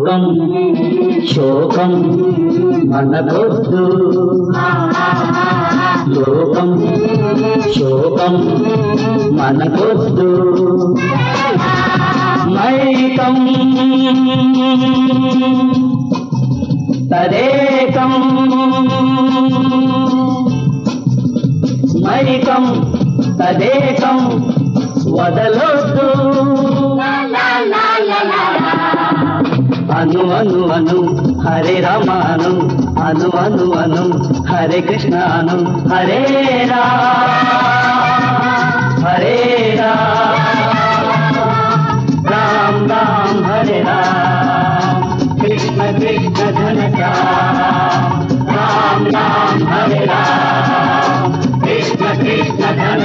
లోకం శోకం మనకొద్దు లోకం శోకం మనకొద్దు మైకం తదేకం మైకం తదేకం వదలొద్దు అను అను అను హరే రామ అను అను అను అను హరే కృష్ణ అను హరే రా హరే రా రామ్ రామ్ హరే రామ్ కృష్ణ కృష్ణ ధన రామ్ రామ్ హరే రామ్ కృష్ణ కృష్ణ ధన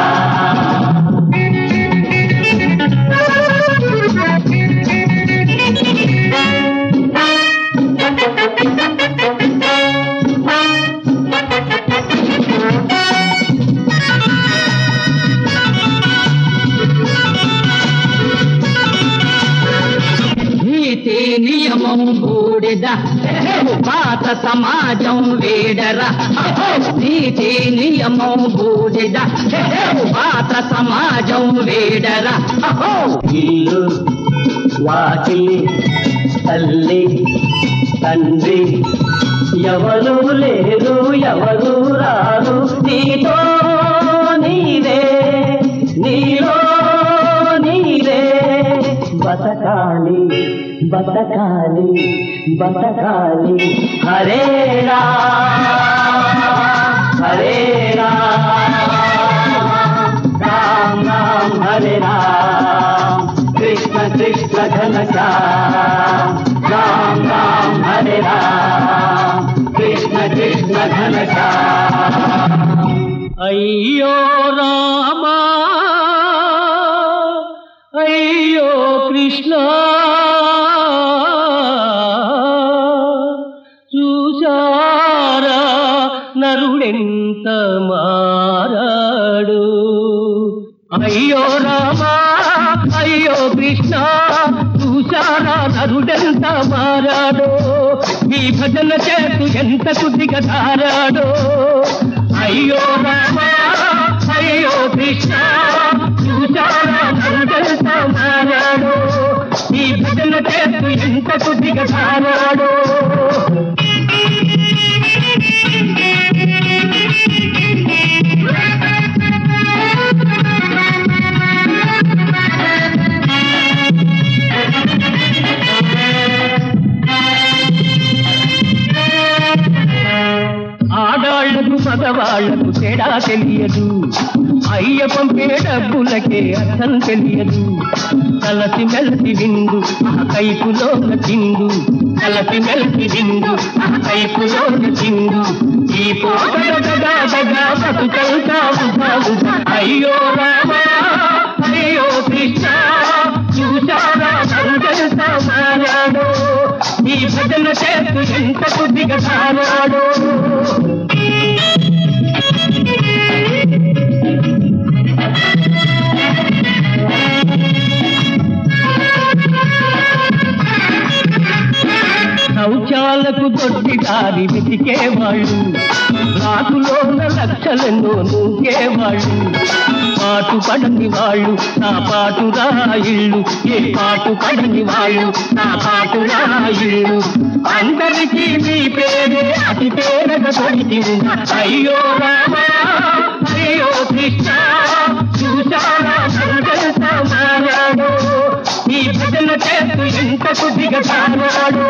నీతి నియమం బూడిద పాత సమాజం వేడరా నీతి నియమం బూడిద పాత సమాజం వేడరా ఇల్లు వాకిలి తల్లి తండ్రి ఎవరు లేరు ఎవరు రారు నీతో నీవే నీలో నీవే బతకాలి బతకాలి బతకాలి హరే రామ్ హరే రామ్ రామ్ రామ్ హరే రామ్ కృష్ణ కృష్ణ ఘన శ్యామ్ రామ్ రామ్ హరే రామ్ కృష్ణ కృష్ణ ఘన శ్యామ్ అయ్యో రామా అయ్యో కృష్ణ చూసారా నరుడెంత మారాడు అయ్యో రామా అయ్యో కృష్ణ చూసారా నరుడెంత మారాడు ఈ భజన చేతు ఎంత కుదిగా తారాడో అయ్యో రామా అయ్యో కృష్ణ చూసారా నరుడెంత మారాడు ఈ భజన చేతు ఎంత కుదిగా తారాడో ఆడాళ్లకు మగవాళ్లకు తేడా తెలియదు అయ్య పంపే డబ్బులకే అర్థం తెలియదు కలసి మెలసి విందు ఆ కైపులోన చిందు కలసి మెలసి విందు ఆ కైపులోన చిందు ఈ పోగడ దగా దగా బతుకల్తా ఉదా ఉదా అయ్యో రామా అయ్యో కృష్ణ చూసారా నరుడంతా మారాడో ఈ భజన చేస్తూ ఎంత కొద్దిగా సారాడో శౌచాలకు దొడ్డి దారి వెతికేవాళ్ళు రాకులోన లక్షలను నూకేవాళ్ళు పాటు పడని వాళ్ళు నా పాటు రాయిళ్ళు ఏ పాటు పడని వాళ్ళు నా పాటు రాయిళ్ళు అందరికీ మీ పేరే అతి పేరగ తొలికి అయ్యో రామా అయ్యో కృష్ణ చూసారా సంకల్ప మారాడు ఈ భజన చేస్తూ ఎంత కొద్దిగా తారాడు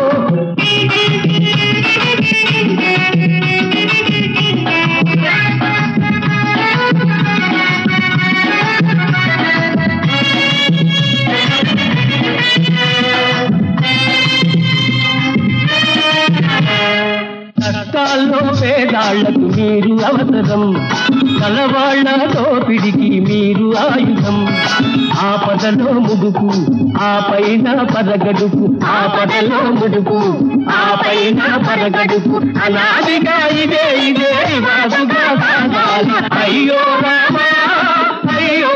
కష్టాల్లో పేదాళ్లకు మీరు అవసరం కలవాళ్ల దోపిడికి మీరు ఆయుధం ఆపదలో ముడుపు ఆ పైన పరగడుపు ఆపదలో ముడుపు ఆ పైన పరగడుపు అనాదిగా ఇదే ఇదే వాదుగా సాగాలి అయ్యో రామా అయ్యో